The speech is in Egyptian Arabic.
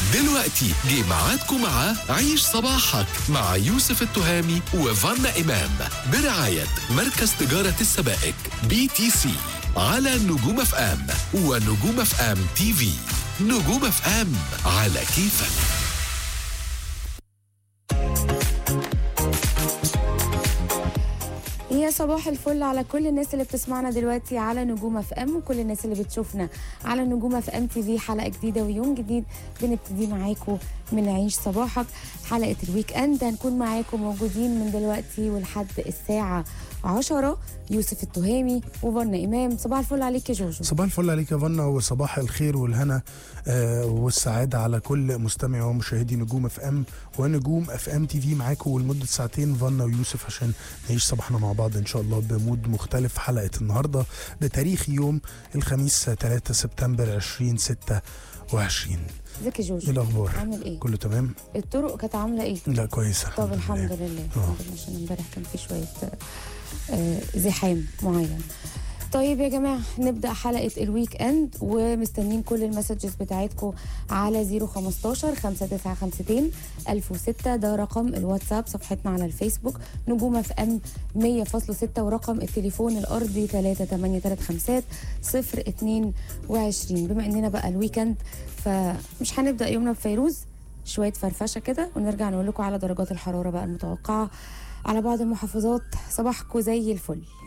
دلوقتي جه ميعادكم مع عيش صباحك مع يوسف التهامي وفانا إمام برعاية مركز تجارة السبائك بي تي سي على نجوم اف ام ونجوم اف ام تي في نجوم اف ام على كيفك يا صباح الفل على كل الناس اللي بتسمعنا دلوقتي على نجوم اف ام وكل الناس اللي بتشوفنا على نجوم اف ام تي في حلقه جديده ويوم جديد بنبتدي معاكم من عيش صباحك حلقه الويك اند هنكون معاكم موجودين من دلوقتي ولحد الساعه 10 يوسف التهامي وفرنا امام صباح الفل عليك يا جوجو صباح الفل عليك يا فنا وصباح الخير والهنا آه والسعادة على كل مستمع ومشاهدي نجوم اف ام ونجوم اف ام تي في معاكم ولمدة ساعتين فنا ويوسف عشان نعيش صباحنا مع بعض ان شاء الله بمود مختلف حلقة النهاردة بتاريخ يوم الخميس 3 سبتمبر 2026 ازيك يا ايه جوجو الاخبار؟ عامل ايه كله تمام؟ الطرق كانت عامله ايه لا كويس طب الحمد لله. لله آه. الحمد لله عشان امبارح كان في شويه آه، زحام معين طيب يا جماعه نبدا حلقه الويك اند ومستنيين كل المسجز بتاعتكم على 015 5952 1006 ده رقم الواتساب صفحتنا على الفيسبوك نجوم اف ام 100.6 ورقم التليفون الارضي 3835 022 بما اننا بقى الويكند فمش هنبدا يومنا بفيروز شويه فرفشه كده ونرجع نقول لكم على درجات الحراره بقى المتوقعه على بعض المحافظات صباحكم زي الفل